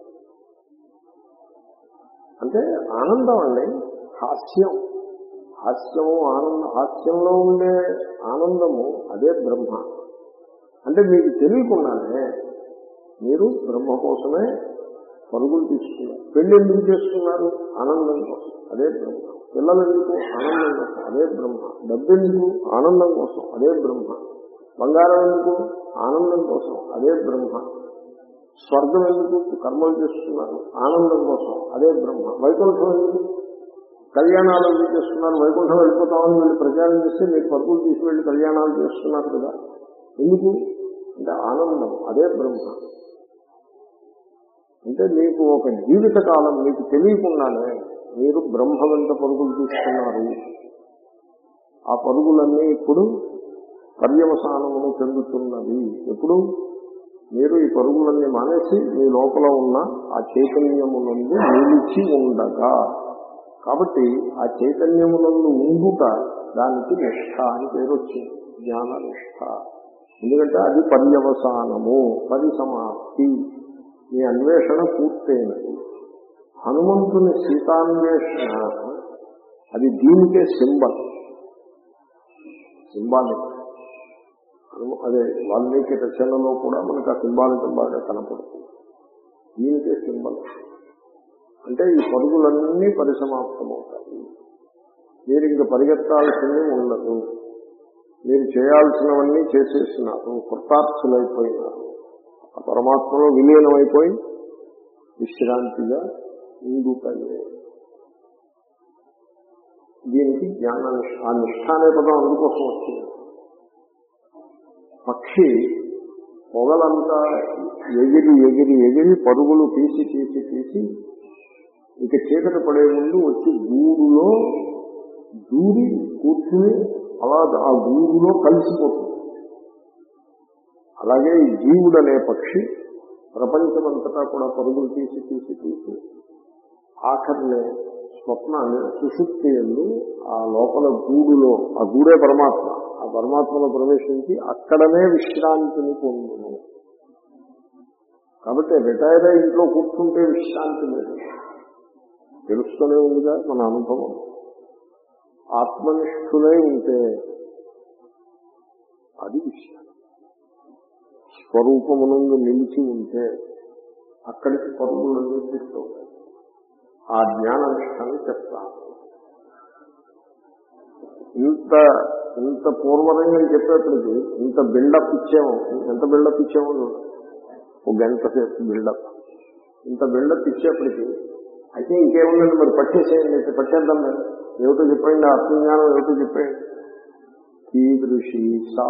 అంటే ఆనందం అండి హాస్యం హాస్యము ఆనంద హాస్యంలో ఉండే ఆనందము అదే బ్రహ్మ అంటే మీకు తెలియకుండానే మీరు బ్రహ్మ కోసమే పరుగులు తీసుకున్నారు పెళ్లి ఎందుకు చేస్తున్నారు ఆనందం కోసం అదే బ్రహ్మ పిల్లలు ఎందుకు ఆనందం కోసం అదే బ్రహ్మ డబ్బు ఎందుకు ఆనందం కోసం అదే బ్రహ్మ బంగారం ఎందుకు ఆనందం కోసం అదే బ్రహ్మ స్వర్గం ఎందుకు కర్మలు చేస్తున్నారు ఆనందం కోసం అదే బ్రహ్మ వైకుంఠం ఎందుకు కళ్యాణాలు ఎందుకు చేస్తున్నారు వైకుంఠం వెళ్ళిపోతామని వీళ్ళు ప్రచారం చేస్తే మీరు పరుగులు తీసుకువెళ్ళి కళ్యాణాలు చేస్తున్నారు కదా ఎందుకు అంటే ఆనందం అదే బ్రహ్మ అంటే మీకు ఒక జీవిత కాలం మీకు తెలియకుండానే మీరు బ్రహ్మ వెంట పరుగులు తీసుకున్నారు ఆ పరుగులన్నీ ఇప్పుడు పర్యవసానమును చెందుతున్నవి ఎప్పుడు మీరు ఈ పరుగులన్నీ మానేసి మీ లోపల ఉన్న ఆ చైతన్యమునందు నిలిచి ఉండగా కాబట్టి ఆ చైతన్యమునందు ఉండుట దానికి నిష్ఠ అని పేరు వచ్చింది జ్ఞాన నిష్ఠ ఎందుకంటే అది పర్యవసానము పరిసమాప్తి మీ అన్వేషణ పూర్తయినది హనుమంతుని సీతాన్వేషణ అది దీనికే సింబల్ సింబాలిక్ హనుమ- అదే వాల్మీకి రచనలో కూడా మనకు ఆ సింబాలిజం బాగా కనపడుతుంది దీనికే సింబల్ అంటే ఈ పరుగులన్నీ పరిసమాప్తమవుతాయి మీరు ఇంక పరిగెత్తాల్సింది ఉండదు మీరు చేయాల్సినవన్నీ చేసేసినారు కృతార్థులైపోయినారు ఆ పరమాత్మలో విలీనమైపోయి విశ్రాంతిగా ఉండుతాయి దీనికి జ్ఞాన నిష్ఠ ఆ నిష్ఠ అనే పదం అందుకోసం వచ్చింది పక్షి పొగలంతా ఎగిరి ఎగిరి ఎగిరి పరుగులు తీసి తీసి తీసి ఇక చీకటి పడే ముందు వచ్చి గూడులో దూరి కూర్చుని అలా ఆ గూడులో కలిసిపోతుంది అలాగే ఈ జీవుడు అనే పక్షి ప్రపంచమంతటా కూడా పరుగులు తీసి తీసి తీసి ఆఖరినే స్వప్నాన్ని సుషుప్తి ఎందు ఆ లోపల గూడులో ఆ గూడే పరమాత్మ ఆ పరమాత్మలో ప్రవేశించి అక్కడనే విశ్రాంతిని పొందును కాబట్టి రిటైర్ అయి ఇంట్లో కూర్చుంటే విశ్రాంతి లేదు తెలుస్తూనే ఉందిగా మన అనుభవం ఆత్మనిష్ఠులై ఉంటే అది విశ్రాంతి స్వరూపమునందు నిలిచి ఉంటే అక్కడికి పరుగులు నిర్దిస్తూ ఆ జ్ఞాన నిష్టాన్ని చెప్తాను ఇంత ఇంత పూర్వరంగం చెప్పేప్పటికి ఇంత బిల్డప్ ఇచ్చాము ఎంత బిల్డప్ ఇచ్చాము ఒక గంట సేపు బిల్డప్ ఇంత బిల్డప్ ఇచ్చేప్పటికి అయితే ఇంకేముందండి మరి పట్టేసేయండి అయితే పట్టేద్దాం మీరు ఏమిటో చెప్పండి ఆత్మజ్ఞానం ఏమిటో చెప్పండి కీదృషి సా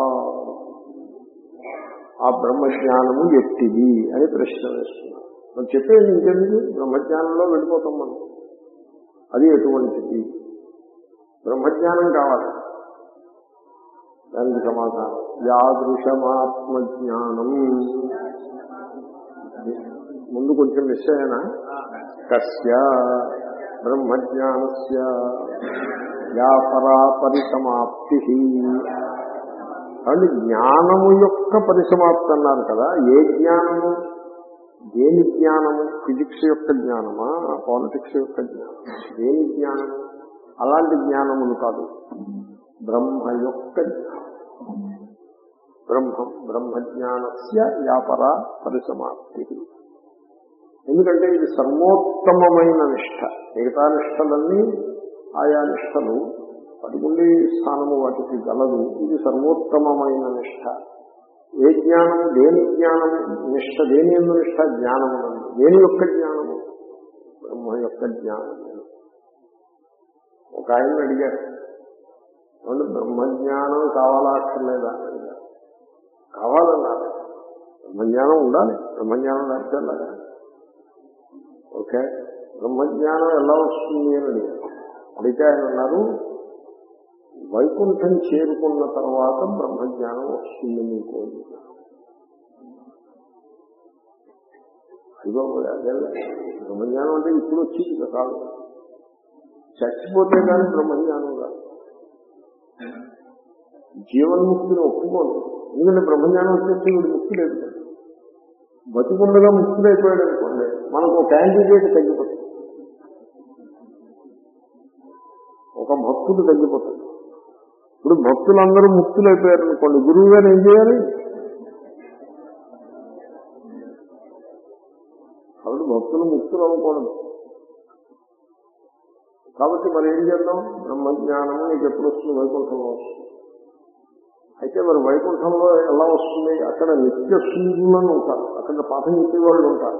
ఆ బ్రహ్మజ్ఞానము ఎట్టిది అని ప్రశ్న వేస్తున్నారు మనం చెప్పేది ఇంకెందుకు బ్రహ్మజ్ఞానంలో వెళ్ళిపోతాం మనం అది ఎటువంటిది బ్రహ్మజ్ఞానం కావాలి దానికి సమాధానం యాదృశమాత్మజ్ఞానం ముందు కొంచెం మిస్ అయినా కస్య బ్రహ్మజ్ఞానస్య యా పరా పరిసమాప్తి కాబట్టి జ్ఞానము యొక్క పరిసమాప్తి అన్నారు కదా ఏ జ్ఞానము దేని జ్ఞానము ఫిజిక్స్ యొక్క జ్ఞానమా పాలిటిక్స్ యొక్క జ్ఞానం దేని జ్ఞానము అలాంటి జ్ఞానములు కాదు బ్రహ్మ యొక్క జ్ఞానం బ్రహ్మం బ్రహ్మజ్ఞానస్య వ్యాపర పరిసమాప్తి ఎందుకంటే ఇది సర్వోత్తమమైన నిష్ట మిగతా నిష్టలన్నీ ఆయా నిష్టలు పట్టుకుండి స్థానము వాటికి గలదు ఇది సర్వోత్తమమైన నిష్ట ఏ జ్ఞానం దేని జ్ఞానము నిష్ట దేని ఎందు నిష్ట జ్ఞానము దేని యొక్క జ్ఞానము బ్రహ్మ యొక్క జ్ఞానము ఒక ఆయన అడిగారు ఏమంటే బ్రహ్మజ్ఞానం కావాలా అక్కర్లేదా అని అడిగారు కావాలన్నారు బ్రహ్మజ్ఞానం ఉండాలి బ్రహ్మజ్ఞానం లేకపోతే అలాగా ఓకే బ్రహ్మజ్ఞానం ఎలా వస్తుంది అని అడిగారు అడిగితే ఆయన అన్నారు వైకుంఠం చేరుకున్న తర్వాత బ్రహ్మజ్ఞానం వస్తుంది మీకు అదిగో అదే బ్రహ్మజ్ఞానం అంటే ఇప్పుడు వచ్చింది కాదు చచ్చిపోతే కానీ బ్రహ్మజ్ఞానం కాదు జీవన్ముక్తిని ఒప్పుకోను ఎందుకంటే బ్రహ్మజ్ఞానం వచ్చేసి వీడు ముక్తి లేదు బతికుండగా ముక్తుడైపోయాడు అనుకోండి మనకు ఒక క్యాండిడేట్ తగ్గిపోతుంది ఒక భక్తుడు తగ్గిపోతాడు ఇప్పుడు భక్తులందరూ ముక్తులైపోయారు అనుకోండి గురువు గారు ఏం చేయాలి కాబట్టి భక్తులు ముక్తులు అవ్వకూడదు కాబట్టి మరి ఏం చేద్దాం బ్రహ్మజ్ఞానము నీకు ఎప్పుడు వస్తుంది వైకుంఠంలో వస్తుంది అయితే మరి వైకుంఠంలో ఎలా వస్తుంది అక్కడ నిత్య సూర్యులను ఉంటారు అక్కడ పాఠం చెప్పే వాళ్ళు ఉంటారు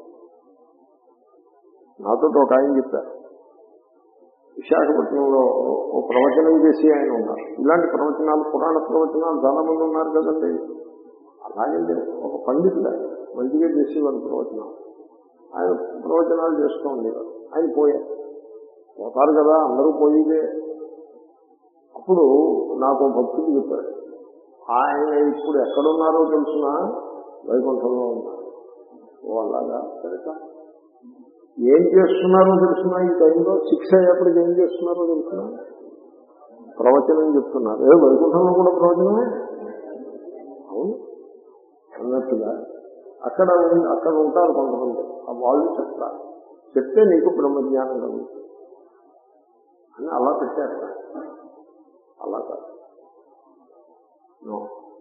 నాతో ఒక ఆయన చెప్పారు విశాఖపట్నంలో ఓ ప్రవచనం చేసి ఆయన ఉన్నారు ఇలాంటి ప్రవచనాలు పురాణ ప్రవచనాలు చాలా మంది ఉన్నారు కదండి అలాగే ఒక పండితుడు ఆయన మంచిగా చేసేవారు ప్రవచనాలు ఆయన ప్రవచనాలు చేస్తూ ఉండేవారు ఆయన పోయారు పోతారు కదా అందరూ పోయిదే అప్పుడు నాకు భక్తుడు చెప్పాడు ఆయన ఇప్పుడు ఎక్కడున్నారో తెలుసిన వైకుంఠంలో ఉన్నారు ఓ అలాగా సరిగా ఏం చేస్తున్నారో తెలుసిన ఈ టైంలో శిక్ష అయ్యేప్పటికి ఏం చేస్తున్నారో తెలుసిన ప్రవచనం చెప్తున్నారు ఏ వైకుంఠంలో కూడా ప్రవచనమే అవును అన్నట్టుగా అక్కడ ఉం- అక్కడ ఉంటారు కొంతమంది ఆ వాళ్ళు చెప్తారు చెప్తే నీకు బ్రహ్మజ్ఞానం కలుగుతుంది అని అలా పెట్టారు అలా కాదు నో.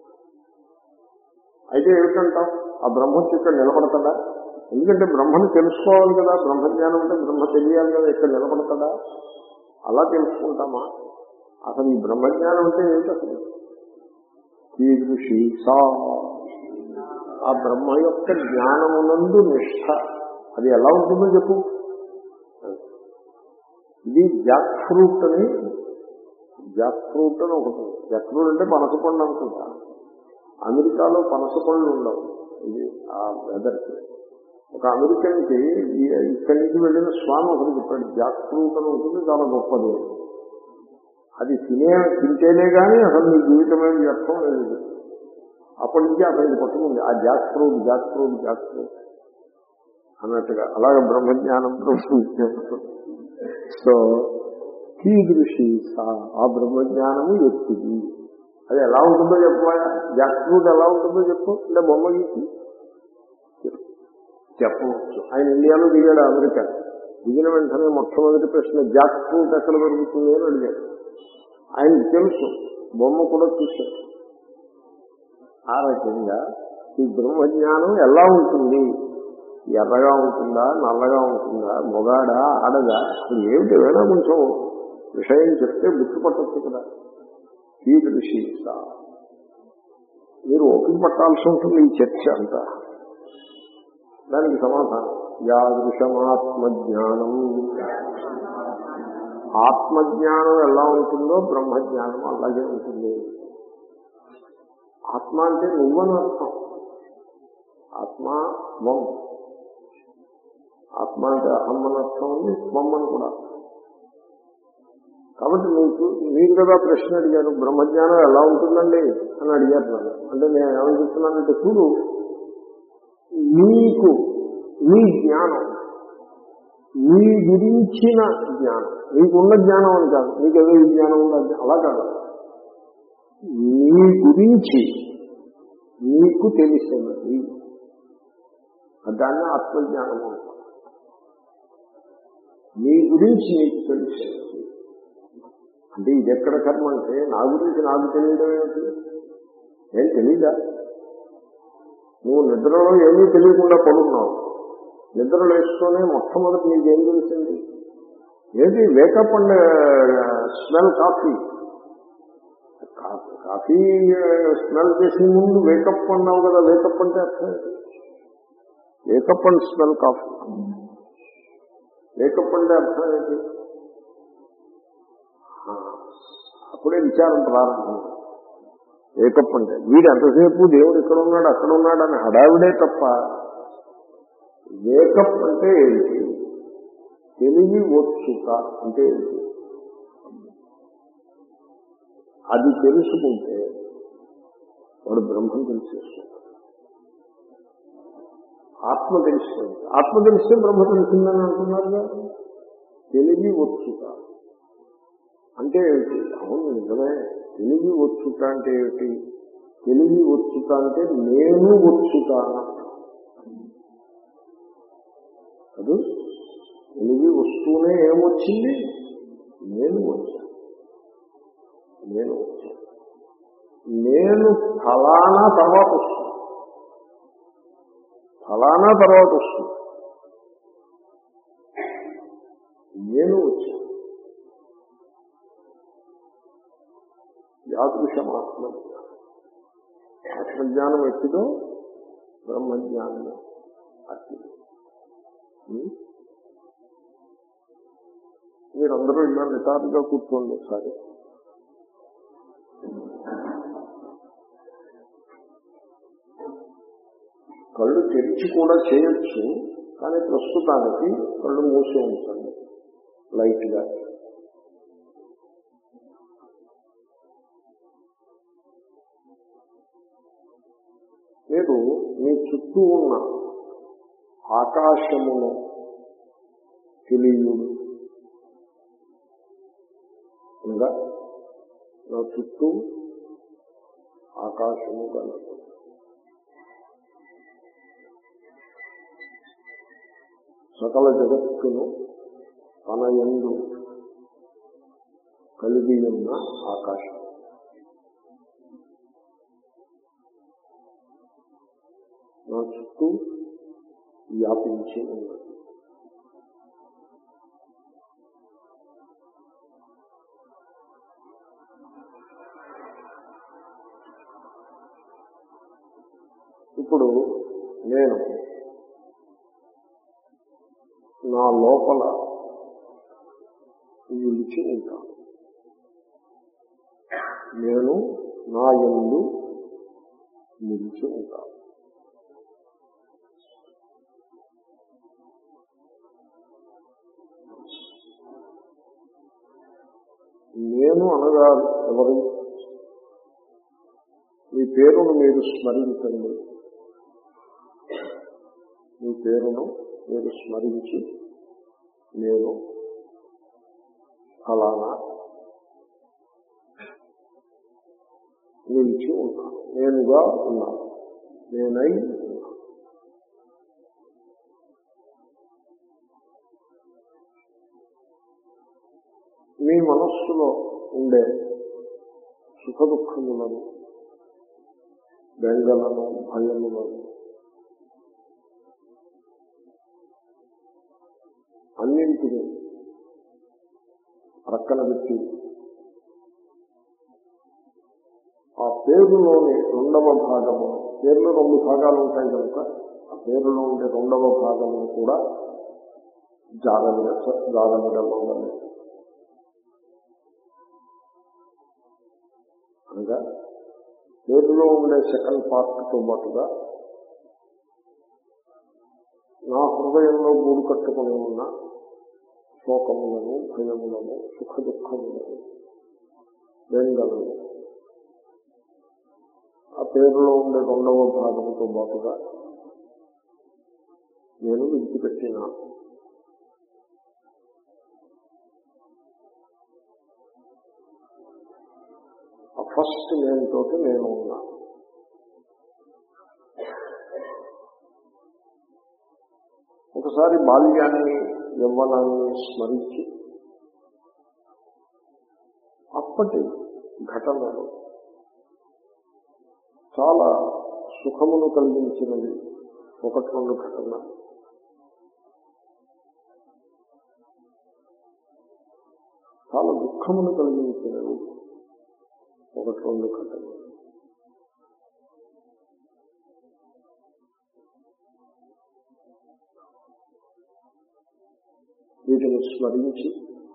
అయితే ఏమిటంటాం ఆ బ్రహ్మకి ఇక్కడ నిలబడతాడా ఎందుకంటే బ్రహ్మను తెలుసుకోవాలి కదా బ్రహ్మజ్ఞానం అంటే బ్రహ్మ తెలియాలి కదా ఇక్కడ నిలబడతాడా అలా తెలుసుకుంటామా అసలు ఈ బ్రహ్మజ్ఞానం అంటే ఏమిటి అసలు కీదృషి సా ఆ బ్రహ్మ యొక్క జ్ఞానమునందు నిష్ఠ అది ఎలా ఉంటుందో చెప్పు ఇది జాక్ ఫ్రూట్ అని జాక్ ఫ్రూట్ అని ఒకటి ఉంది. జాక్ ఫ్రూట్ అంటే పనస పండు అనుకుంటా అమెరికాలో పనస పళ్ళు ఉండవు ఇది ఆ వెదర్కి ఒక అమెరికన్ కి ఈ- ఇక్కడి నుంచి వెళ్ళిన స్వామి ఒకటి చెప్పాడు జాక్ ఫ్రూట్ అని ఉంటుంది చాలా గొప్పది అది తినే తింటేనే కానీ అసలు నీ జీవితమే వ్యర్థం లేదు అప్పటి నుంచి అతనికి పట్టుకుంది ఆ జాక్రోడ్ జాక్రోడ్ జాక్రోడ్ అన్నట్టుగా అలాగే బ్రహ్మజ్ఞానం బ్రహ్మజ్ఞానం సో కీదృషి సా ఆ బ్రహ్మజ్ఞానము ఎత్తిది అది ఎలా ఉంటుందో చెప్పవా జాక్రూట్ ఎలా ఉంటుందో చెప్పు అంటే బొమ్మ గీసి చెప్పవచ్చు ఆయన ఇండియాలో దిగాడు అమెరికా దిగిన వెంటనే మొట్టమొదటి ప్రశ్న జాక్ ఫ్రూట్ ఎక్కడ దొరుకుతుంది అని అడిగాడు ఆయనకు తెలుసు బొమ్మ కూడా చూశాడు ఆ రకంగా ఈ బ్రహ్మజ్ఞానం ఎలా ఉంటుంది ఎర్రగా ఉంటుందా నల్లగా ఉంటుందా మొగాడా ఆడదా అసలు ఏమిటి ఏమైనా కొంచెం విషయం చెప్తే గుర్తుపట్టచ్చు కదా ఈ దృషి మీరు ఓపిక పట్టాల్సి ఉంటుంది ఈ చర్చ అంతా దానికి సమాధానం యాదృశమాత్మజ్ఞానం ఆత్మజ్ఞానం ఎలా ఉంటుందో బ్రహ్మజ్ఞానం అలాగే ఉంటుంది ఆత్మ అంటే నువ్వని అర్థం ఆత్మ త్వం ఆత్మ అంటే అహం అని అర్థం ఉంది త్వం అని కూడా అర్థం. కాబట్టి నీకు మీరు కదా ప్రశ్న అడిగారు బ్రహ్మజ్ఞానం ఎలా ఉంటుందండి అని అడిగారు నన్ను అంటే నేను ఏమని చెప్తున్నానంటే చూడు నీకు నీ జ్ఞానం నీ గురించిన జ్ఞానం నీకున్న జ్ఞానం అని కాదు నీకేదో ఈ జ్ఞానం ఉందా అలా కాదు నీ గురించి నీకు తెలిసినది దాన్ని ఆత్మజ్ఞానం అంటాం నీ గురించి నీకు తెలిసినది అంటే ఇది ఎక్కడ కర్మ అంటే నా గురించి నాకు తెలియడం ఏమిటి ఏం తెలీదా నువ్వు నిద్రలో ఏమీ తెలియకుండా పడుకున్నావు నిద్ర లేస్తూనే మొట్టమొదటి నీకేం తెలిసింది ఏంటి wake up and smell coffee coffee smell చేసే ముందు వేకప్ అన్నావు కదా వేకప్ అంటే అర్థం wake up and smell coffee wake up అంటే అర్థం ఏంటి ఆ, అప్పుడే విచారం ప్రారంభం వేకప్ అంటే వీడు ఎంతసేపు దేవుడు ఇక్కడ ఉన్నాడు అక్కడ ఉన్నాడు అని హడావిడే తప్ప వేకప్ అంటే ఏంటి తెలివి వచ్చుట అంటే ఏంటి అది తెలుసుకుంటే వాడు బ్రహ్మం తెలిసేస్తాడు ఆత్మ తెలుస్తుంది ఆత్మ తెలిస్తే బ్రహ్మ తెలిసిందని అంటున్నారుగా తెలివి వచ్చుట అంటే ఏమిటి అవును నిజమే తెలివి వచ్చుట అంటే ఏమిటి తెలివి వచ్చుట అంటే నేను వచ్చుట అది తెలివి వస్తూనే ఏమొచ్చింది నేను వచ్చాను నేను వచ్చాను నేను ఫలానా తర్వాత వస్తుంది ఫలానా తర్వాత వస్తుంది నేను వచ్చాను యాదృశం ఆత్మజ్ఞానం ఆత్మజ్ఞానం ఎట్టిదో బ్రహ్మజ్ఞానం అట్టిదో ఉం? మీరందరూ ఇలా నిటారుగా కూర్చోండి ఒకసారి కళ్ళు తెరిచి కూడా చేయొచ్చు కానీ ప్రస్తుతానికి కళ్ళు మూసి ఉంటుంది లైట్ గా మీరు మీ చుట్టూ ఉన్న ఆకాశమును తెలియదు అనగా నా చుట్టూ ఆకాశము కలదు సకల జగత్తును తన ఎందు కలిగి ఉన్న ఆకాశం నా చుట్టూ వ్యాపించి ఉన్నది ఇప్పుడు నేను నా లోపల నిలిచి ఉంటాను నేను నా ఎందు నిలిచి ఉంటాను నేను అనగా ఎవరు మీ పేరును మీరు స్మరించండి మీ పేరును మీరు స్మరించి నేను ఫలానా నిలిచి ఉన్నాను నేనుగా ఉన్నాను నేనై ఉన్నాను మీ మనస్సులో ఉండే సుఖ దుఃఖములను బెంగలను భయములను అన్నింటినీ ప్రక్కన పెట్టి ఆ పేరులోని రెండవ భాగము పేరులో రెండు భాగాలు ఉంటాయి కనుక ఆ పేరులో ఉండే రెండవ భాగము కూడా జాగ్రత్త జాగ్రత్తగా అనగా పేరులో ఉండే సెకండ్ పార్ట్తో పాటుగా నా హృదయంలో గూడు కట్టుకుని ఉన్న శోకములను భయములను సుఖ దుఃఖములను బెంగలను ఆ పేరులో ఉండే రెండవ భాగంతో పాటుగా నేను విడిచిపెట్టిన ఆ ఫస్ట్ నేను తోటి నేను ఉన్నా ఒకసారి బాల్యాన్ని యవ్వనాన్ని స్మరించి అప్పటి ఘటనలు చాలా సుఖమును కలిగించినవి ఒకటి రెండు ఘటన చాలా దుఃఖమును కలిగించినవి ఒకటి రెండు ఘటనలు వీటిని స్మరించి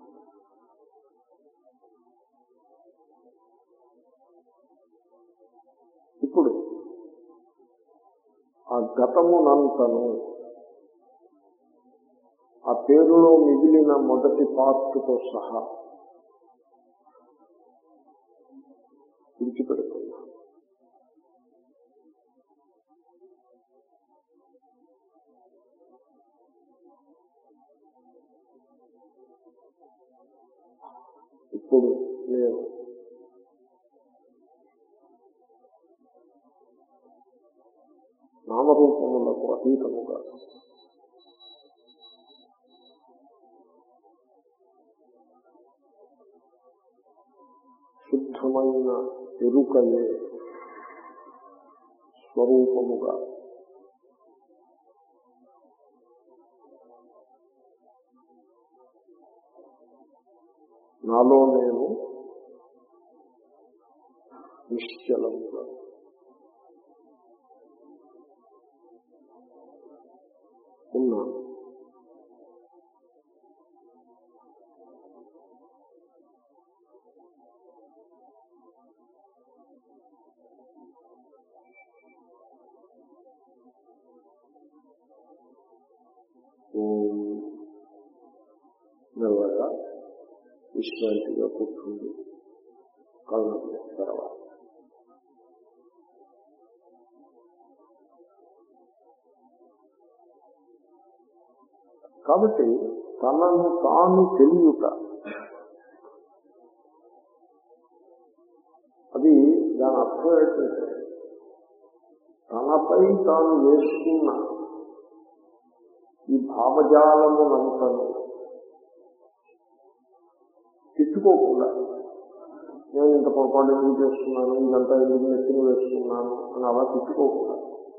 ఇప్పుడు ఆ గతమునంతను ఆ పేరులో మిగిలిన మొదటి పార్ట్తో సహా విడిచిపెడుతున్నా ఇప్పుడు నేను నామరూపములకు అతీతముగా శుద్ధమైన ఎరుకయే స్వరూపముగా నాలో నేను నిశ్చలముగా ఉన్నాను ఓం మెల్లగా విశ్రాంతిగా కూర్చుంది కళ్ళ తర్వాత కాబట్టి తనను తాను తెలియట అది దాని అర్థం ఏంటంటే తనపై తాను వేసుకున్న ఈ భావజాలమునంతను తిట్టుకోకుండా నేను ఇంత పొరపాటు ఎందుకు చేస్తున్నాను ఇదంతా ఎందుకు నెత్తిని వేసుకున్నాను అని అలా తిట్టుకోకుండా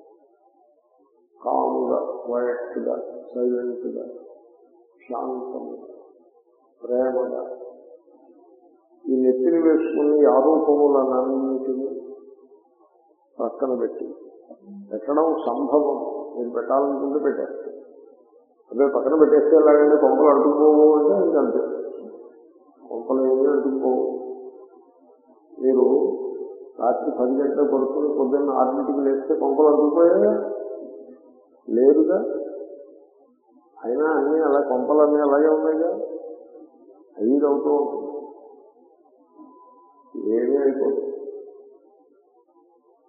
కాముగా వైట్గా సైలెంట్గా శాంతముగా ప్రేమగా ఈ నెత్తిని వేసుకుని ఆరోపములన్నింటినీ పక్కన పెట్టి పెట్టడం సంభవం మీరు పెట్టాలనుకుంటే పెట్టేస్తారు అదే పక్కన పెట్టేస్తే ఎలాగంటే కొంపలు అడుగుపోవు అంటే ఇంకంతే కొంపలు ఏమీ అడుగుపోవు మీరు రాత్రి పది గంటలు పడుకుని పొద్దున్న ఆరింటికి లేస్తే కొంపలు అడుగుపోయా లేదుగా అయినా అన్ని అలా కొంపలన్నీ అలాగే ఉన్నాయిగా ఐదు అవుతూ ఉంటుంది ఏమీ అయిపోతుంది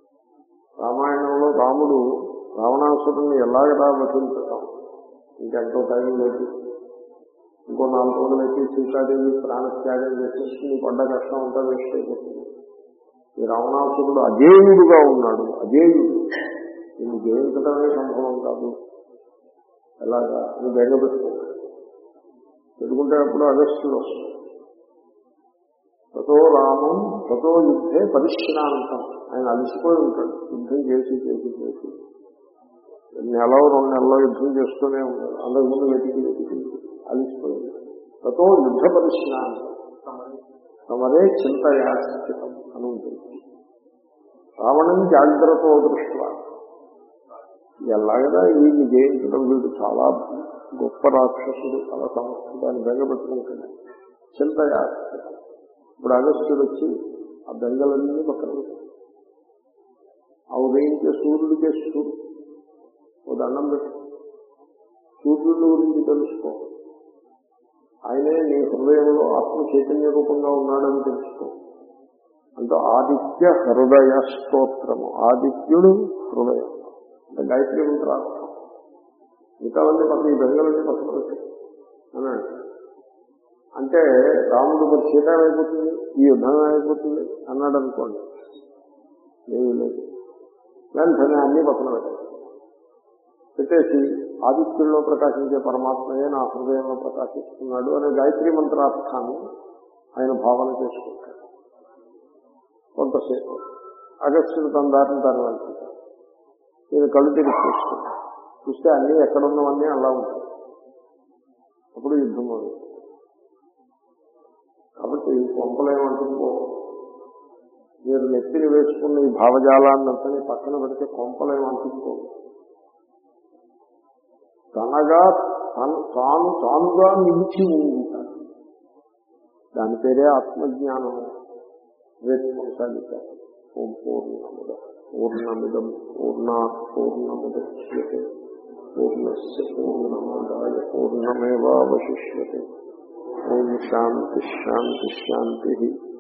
రాముడు రావణాసురుని ఎలాగలా వధించటం ఇంకెంతో టైం లేదు ఇంకో నాలుగు రోజులైతే సీతాదేవి ప్రాణత్యాగం చేసేసి నీ పడ్డ కష్టం అంతా వేస్ట్ అయిపోతుంది ఈ రావణాసురుడు అజేయుడుగా ఉన్నాడు అజేయుడు దీన్ని జయించడమే సంభవం కాదు ఎలాగా అని బెంగ పెట్టుకుంటాడు పెట్టుకుంటే అప్పుడు అగస్టులు వస్తుంది తతో రామం తతో యుద్ధే పరిశ్రాంతం ఆయన అలసిపోయి ఉంటాడు యుద్ధం చేసి చేసి చేసి నెల రెండు నెలలో యుద్ధం చేస్తూనే ఉంటాడు అంతకుముందు వెతికి వెతికి అలసిపోయి ఉంటాడు తతో యుద్ధ పరిశ్రాంతం సమరే చింతయాస్థితం అని ఉంటుంది రావణం జాగ్రత్త దృష్ట్యా ఎలాగదా వీడిని జయించడం వీడు చాలా గొప్ప రాక్షసుడు చాలా సంస్కృతాన్ని బెంగపెట్టుకుంటున్నాడు చింతయాస్థితం ఇప్పుడు అగస్త్యుడు వచ్చి ఆ బెంగలన్నీ పక్కన పెట్టాడు ఆ ఉదయించే సూర్యుడికే సూర్యుడు ఓ దండం పెట్టు సూర్యుడి గురించి తెలుసుకో ఆయనే నీ హృదయంలో ఆత్మ చైతన్య రూపంగా ఉన్నాడని తెలుసుకో అంటే ఆదిత్య హృదయ స్తోత్రము ఆదిత్యుడు హృదయం అంటే గాయత్రి మంత్రార్థం మిగతావన్నీ పక్కన ఈ బెంగలన్నీ పక్కన పెట్టాయి అని అంటారు అంటే రాముడు మరి సీత అయిపోతుంది ఈ యుద్ధం అయిపోతుంది అన్నాడు అనుకోండి లేదు లేదు వెంటనే అన్ని పక్కన పెట్టాలి పెట్టేసి ఆదిత్యుల్లో ప్రకాశించే పరమాత్మయే నా హృదయంలో ప్రకాశిస్తున్నాడు అనే గాయత్రి మంత్రార్థాన్ని ఆయన భావన చేసుకుంటాడు కొంతసేపు అగస్టుడు తన దారిని తను వెళ్తుంటాడు నేను కళ్ళు తిరిగి చూసుకుంటాను చూస్తే అన్నీ ఎక్కడున్నవన్నీ అలా ఉంటాయి అప్పుడు యుద్ధం మొదలు కాబట్టి కొంపలేమంటుందో మీరు నెత్తిని వేసుకున్న ఈ భావజాలాన్నంతని పక్కన పెడితే కొంపలేమంటుందో తనగా తను తాను తానుగా నిలిచి ఉంటాడు దాని పేరే ఆత్మజ్ఞానము రేపు కొనసాగిస్తారు ఓం పూర్ణముద పూర్ణమిదం పూర్ణ పూర్ణముద్యతే పూర్ణస్ పూర్ణమాదాయ పూర్ణమేవాశిష్యతే ఓం శాంతి శాంతి శాంతి